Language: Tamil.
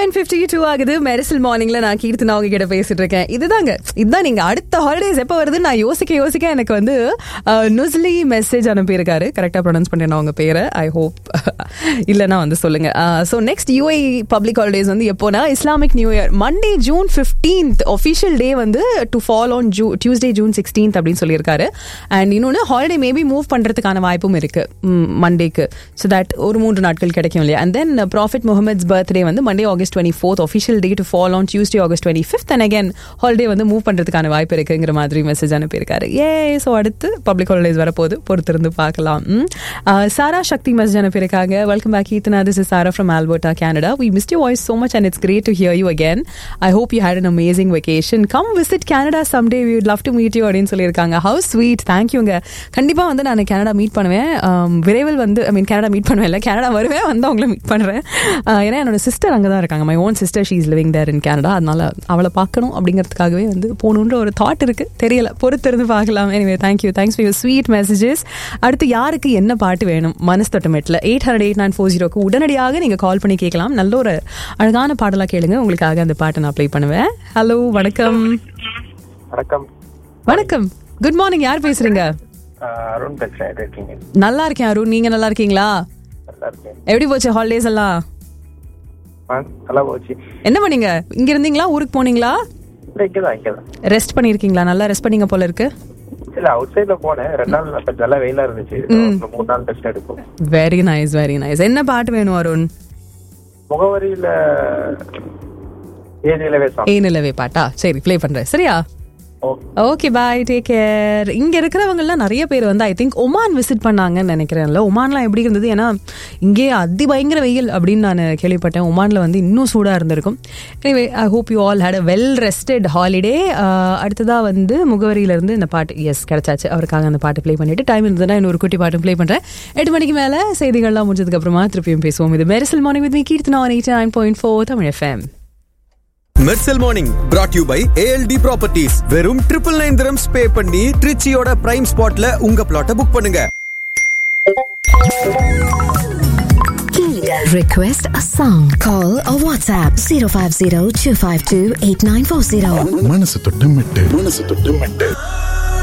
நைன் ஃபிஃப்டி டூ ஆகுது மெரிசல் மார்னிங்ல நான் கீர்த்தனா அவங்க கிட்ட பேசிட்டு இருக்கேன் இதுதாங்க இதுதான் நீங்க அடுத்த ஹாலிடேஸ் எப்போ வருது நான் யோசிக்க யோசிக்க எனக்கு வந்து நுஸ்லி மெசேஜ் அனுப்பியிருக்காரு கரெக்டாக ப்ரொனவுன்ஸ் பண்ணேன் அவங்க பேரை ஐ ஹோப் இல்லைன்னா வந்து சொல்லுங்க so next UAE public holidays வந்து எப்போனா Islamic new year Monday June fifteenth official day வந்து டு ஃபால் ஆன் ஜூ டியூஸ்டே ஜூன் சிக்ஸ்டீன்த் அப்படின்னு சொல்லியிருக்காரு அண்ட் இன்னொன்று ஹாலிடே மேபி மூவ் பண்ணுறதுக்கான வாய்ப்பும் இருக்கு மண்டேக்கு ஸோ தட் ஒரு மூன்று நாட்கள் கிடைக்கும் இல்லையா and then prophet Muhammad's birthday வந்து Monday August twenty fourth official day to fall on Tuesday August twenty fifth and again holiday வந்து மூவ் பண்ணுறதுக்கான வாய்ப்பு இருக்குங்கிற மாதிரி மெசேஜ் அனுப்பியிருக்காரு ஏ ஸோ அடுத்து பப்ளிக் ஹாலிடேஸ் வரப்போகுது பொறுத்திருந்து பார்க்கலாம் ம். Uh, சாரா சக்தி மெசேஜ் அனுப்பியிருக்காங்க வெல்கம் பேக் ஈத்தனா this is Sara from Alberta Canada we missed you voice so much and it's great to hear you again. I hope you had an amazing vacation. Come visit Canada someday. We would love to meet you அப்படின்னு சொல்லியிருக்காங்க ஹவு ஸ்வீட் தேங்க்யூங்க கண்டிப்பாக வந்து நான் கனடா மீட் பண்ணுவேன் Um, விரைவில் வந்து ஐ மீன் கனடா மீட் பண்ணுவேன் இல்லை கனடா வருவேன் வந்து அவங்கள மீட் பண்ணுறேன் ஏன்னா என்னோட சிஸ்டர் அங்கே தான் இருக்காங்க my own sister she is living there in Canada அதனால அவளை பார்க்கணும் அப்படிங்கிறதுக்காகவே வந்து போகணுன்ற ஒரு தாட் இருக்கு தெரியல பொறுத்திருந்து பார்க்கலாம் anyway thank you thanks for your sweet messages அடுத்து யாருக்கு என்ன பாட்டு வேணும் மனசு தொட்டமேட்டில் eight hundred eight nine four ஜீரோக்கு உடனடியாக நீங்கள் கால் பண்ணி கேட்கலாம் நல்ல ஒரு அழகான பாடலாக கேளுங்க உங்களுக்காக அந்த பாட்டை நான் ப்ளே பண்ணுவேன் ஹலோ வணக்கம் வணக்கம் வணக்கம் குட் மார்னிங் யார் பேசுறீங்க ஆஹ் அருண் பேசுறேன் எப்படி இருக்கீங்க நல்லா இருக்கேன் அருண் நீங்க நல்லா இருக்கீங்களா நல்லா இருக்கேன் எப்படி போச்சு ஹாலிடேஸ் எல்லாம் ஆ, நல்லா போச்சு என்ன பண்ணீங்க இங்க இருந்தீங்களா ஊருக்கு போனீங்களா இல்ல இங்கதான் இங்கதான் ரெஸ்ட் பண்ணிருக்கீங்களா நல்லா ரெஸ்ட் பண்ணீங்க போல இருக்கு இல்ல அவுட் சைட்ல போனேன் ரெண்டு நாள் கொஞ்சம் நல்லா வெயிலா இருந்துச்சு இன்னும் மூணு நாள் ரெஸ்ட் எடுக்கும் வெரி நைஸ் வெரி நைஸ் என்ன பாட்டு வேணும் அருண் முகவரியில ஏரியிலவே சாங் ஏ நிலவே பாட்டா சரி ப்ளே பண்றேன் சரியா ஓகே பாய் டேக் கேர் இங்க இருக்கிறவங்கலாம் நிறைய பேர் வந்து ஐ திங்க் ஒமான் விசிட் பண்ணாங்கன்னு நினைக்கிறேன்ல ஒமான்லாம் எப்படி இருந்தது ஏன்னா இங்கே அதி பயங்கர வெயில் அப்படின்னு நான் கேள்விப்பட்டேன் ஒமான்ல வந்து இன்னும் சூடா இருந்திருக்கும் anyway I hope you all had a well rested holiday அடுத்ததா வந்து முகவரியில இருந்து இந்த பாட்டு எஸ் கிடைச்சாச்சு அவருக்காக அந்த பாட்டு ப்ளே பண்ணிட்டு டைம் இருந்ததுன்னா இன்னொரு குட்டி பாட்டு ப்ளே பண்றேன் எட்டு மணிக்கு மேல செய்திகள்லாம் முடிஞ்சதுக்கு அப்புறமா திருப்பியும் பேசுவோம் இது Mersal morning with me Keerthana eighty nine point four Tamil FM Mersal morning brought you by A L T properties வெறும் ட்ரிபிள் நைன் திரம்ஸ் பே பண்ணி ட்ரிச்சியோட பிரைம் ஸ்பாட்ல உங்க பிளாட்டை புக் பண்ணுங்க Request a song. Call or WhatsApp 050 252 8940. மனசு தொட்டு மெட்டு மனசு தொட்டு மெட்டு